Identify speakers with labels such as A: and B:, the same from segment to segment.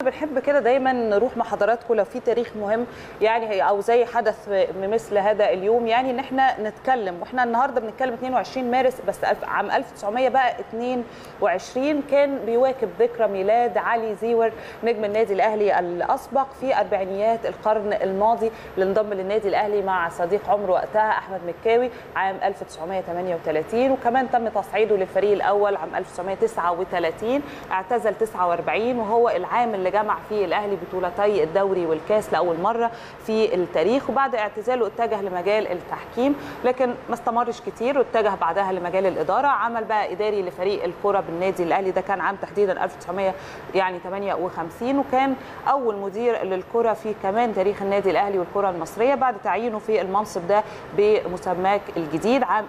A: بنحب كده دايما نروح مع حضراتكم لو في تاريخ مهم يعني او زي حدث مثل هذا اليوم يعني ان احنا نتكلم واحنا النهارده بنتكلم 22 مارس بس عام 1900 بقى 22 كان بيواكب ذكرى ميلاد علي زيور نجم النادي الاهلي الاسبق في اربعينيات القرن الماضي اللي انضم للنادي الاهلي مع صديق عمره وقتها احمد مكاوي عام 1938 وكمان تم تصعيده للفريق الاول عام 1939 اعتزل 49 وهو العام اللي جمع فيه الاهلي بطولتي الدوري والكاس لاول مره في التاريخ وبعد اعتزاله اتجه لمجال التحكيم لكن ما استمرش كتير واتجه بعدها لمجال الاداره عمل بقى اداري لفريق الكره بالنادي الاهلي ده كان عام تحديدا 1900 يعني 58 وكان اول مدير للكره في كمان تاريخ النادي الاهلي والكره المصريه بعد تعيينه في المنصب ده بمسماه الجديد عام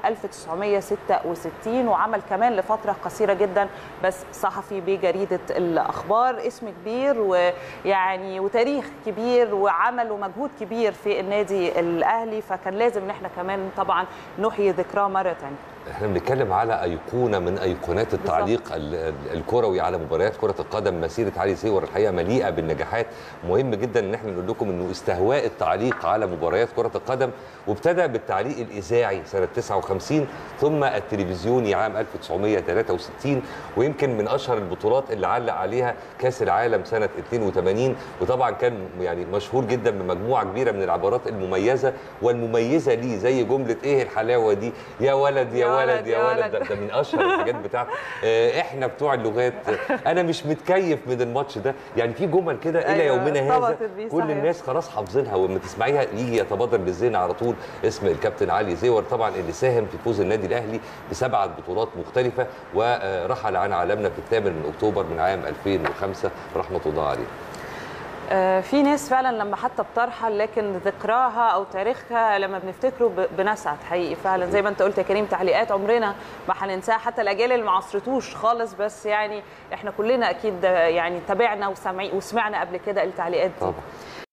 A: 1966 وعمل كمان لفتره قصيره جدا بس صحفي بجريده الاخبار اسم كبير ويعني وتاريخ كبير وعمل ومجهود كبير في النادي الاهلي فكان لازم ان احنا كمان طبعا نحيي ذكراه مره ثانيه
B: احنا بنتكلم على ايقونه من ايقونات التعليق الكروي على مباريات كره القدم مسيره علي سيور الحقيقه مليئه بالنجاحات مهم جدا ان احنا نقول لكم انه استهواء التعليق على مباريات كره القدم وابتدى بالتعليق الاذاعي سنه 59 ثم التلفزيوني عام 1963 ويمكن من اشهر البطولات اللي علق عليها كاس العالم سنه 82 وطبعا كان يعني مشهور جدا بمجموعه كبيره من العبارات المميزه والمميزه ليه زي جمله ايه الحلاوه دي يا ولد يا ولد يا ولد ده, ده من اشهر الحاجات بتاعت احنا بتوع اللغات انا مش متكيف من الماتش ده يعني في جمل كده الى يومنا هذا كل الناس خلاص حافظينها ولما تسمعيها يجي يتبادر للذهن على طول اسم الكابتن علي زيور طبعا اللي ساهم في فوز النادي الاهلي بسبعه بطولات مختلفه ورحل عن عالمنا في الثامن من اكتوبر من عام 2005 رحمه الله عليه
A: في ناس فعلا لما حتى بترحل لكن ذكراها او تاريخها لما بنفتكره بنسعد حقيقي فعلا زي ما انت قلت يا كريم تعليقات عمرنا ما هننساها حتى الاجيال اللي ما عصرتوش خالص بس يعني احنا كلنا اكيد يعني تابعنا وسمعنا قبل كده التعليقات دي
B: طبعا.